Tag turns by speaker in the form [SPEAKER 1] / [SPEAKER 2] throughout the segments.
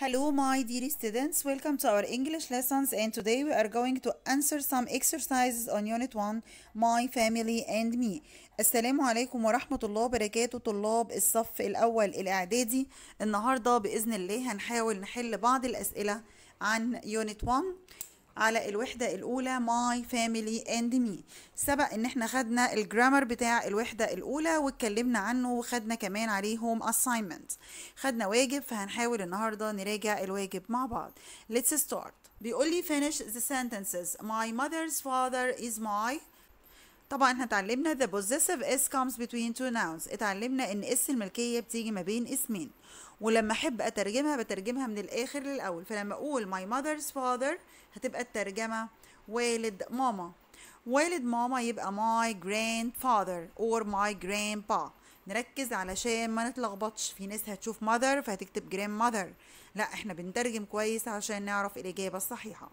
[SPEAKER 1] Hello my dear students, welcome to our English lessons and today we are going to answer some exercises on unit 1 My Family and Me السلام عليكم ورحمة الله وبركاته طلاب الصف الأول الإعدادي النهاردة بإذن الله هنحاول نحل بعض الأسئلة عن unit 1 على الوحدة الأولى My Family and Me سبق إن احنا خدنا الجرامر بتاع الوحدة الأولى واتكلمنا عنه وخدنا كمان عليهم assignment خدنا واجب فهنحاول النهاردة نراجع الواجب مع بعض Let's start بيقول لي finish the sentences My mother's father is my طبعا احنا اتعلمنا the possessive s comes between two nouns اتعلمنا ان اس الملكية بتيجي ما بين اسمين ولما احب اترجمها بترجمها من الاخر للاول فلما اقول my mother's father هتبقى الترجمة والد ماما والد ماما يبقى my grandfather or my grandpa نركز علشان ما نتلخبطش في ناس هتشوف mother فهتكتب grandmother لا احنا بنترجم كويس عشان نعرف الاجابة الصحيحة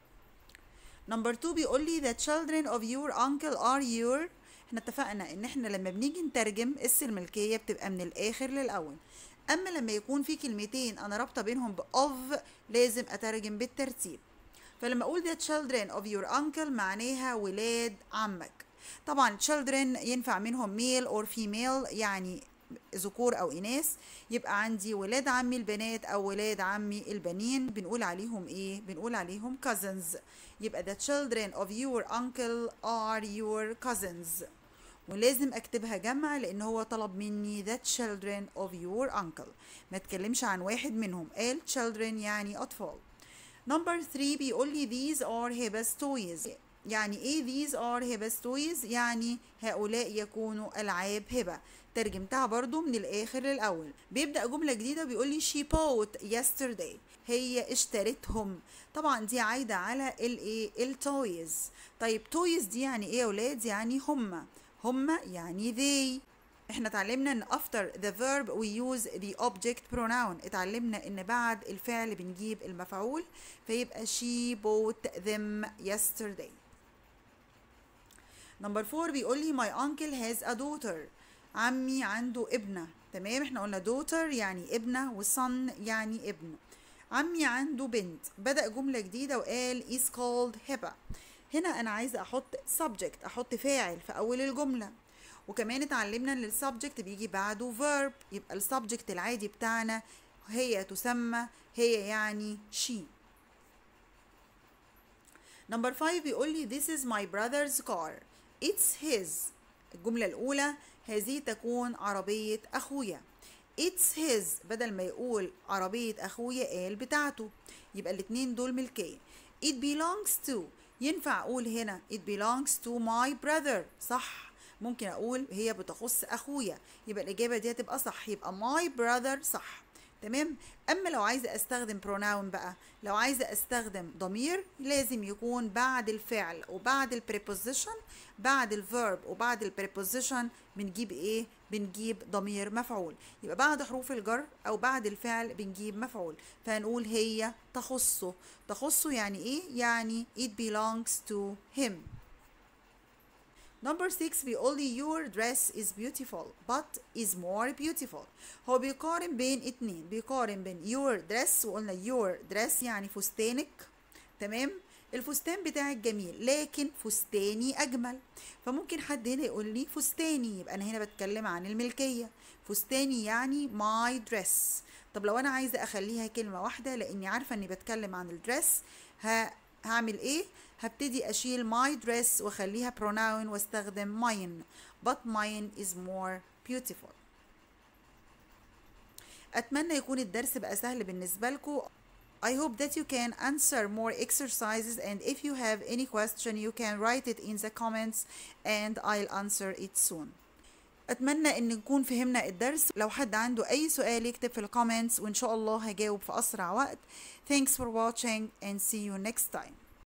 [SPEAKER 1] نمبر 2 بيقول لي the children of your uncle are your احنا اتفقنا ان احنا لما بنيجي نترجم اس الملكية بتبقى من الاخر للاول اما لما يكون في كلمتين انا رابطة بينهم ب of لازم اترجم بالترتيب فلما اقول the children of your uncle معناها ولاد عمك طبعا children ينفع منهم male or female يعني ذكور او اناث يبقى عندي ولاد عمي البنات او ولاد عمي البنين بنقول عليهم ايه بنقول عليهم cousins يبقى the children of your uncle are your cousins ولازم اكتبها جمع لان هو طلب مني the children of your uncle ما تكلمش عن واحد منهم قال children يعني اطفال نمبر 3 بيقول لي these are hibas toys يعني ايه these are hibas toys يعني هؤلاء يكونوا العاب هبه ترجمتها برضو من الاخر للاول بيبدا جمله جديده بيقول لي she bought yesterday هي اشترتهم طبعا دي عايده على الايه التويز طيب تويز دي يعني ايه يا اولاد يعني هما هما يعني they احنا اتعلمنا ان after the verb we use the object pronoun اتعلمنا ان بعد الفعل بنجيب المفعول فيبقى she bought them yesterday نمبر 4 بيقول لي my uncle has a daughter عمي عنده ابنة تمام احنا قلنا daughter يعني ابنة وصن يعني ابن عمي عنده بنت بدأ جملة جديدة وقال is called هبة هنا انا عايزة احط subject احط فاعل في اول الجملة وكمان اتعلمنا ان السبجكت بيجي بعده verb يبقى السبجكت العادي بتاعنا هي تسمى هي يعني she نمبر 5 بيقول لي this is my brother's car it's his الجملة الأولى هذه تكون عربية أخويا it's his بدل ما يقول عربية أخويا قال بتاعته يبقى الاتنين دول ملكية it belongs to ينفع أقول هنا it belongs to my brother صح ممكن أقول هي بتخص أخويا يبقى الإجابة دي هتبقى صح يبقى my brother صح تمام اما لو عايزه استخدم pronoun بقى لو عايزه استخدم ضمير لازم يكون بعد الفعل وبعد البريبوزيشن بعد الفيرب وبعد البريبوزيشن بنجيب ايه بنجيب ضمير مفعول يبقى بعد حروف الجر او بعد الفعل بنجيب مفعول فهنقول هي تخصه تخصه يعني ايه يعني it belongs to him Number 6 بيقول لي your dress is beautiful but is more beautiful هو بيقارن بين اتنين بيقارن بين your dress وقلنا your dress يعني فستانك تمام الفستان بتاعك جميل لكن فستاني اجمل فممكن حد هنا يقول لي فستاني يبقى انا هنا بتكلم عن الملكيه فستاني يعني my dress طب لو انا عايزه اخليها كلمه واحده لاني عارفه اني بتكلم عن الدرس ه... هعمل ايه هبتدي اشيل my dress واخليها pronoun واستخدم mine but mine is more beautiful اتمنى يكون الدرس بقى سهل بالنسبه لكم I hope that you can answer more exercises and if you have any question you can write it in the comments and I'll answer it soon اتمنى ان نكون فهمنا الدرس لو حد عنده اي سؤال يكتب في الكومنتس وان شاء الله هجاوب في اسرع وقت thanks for watching and see you next time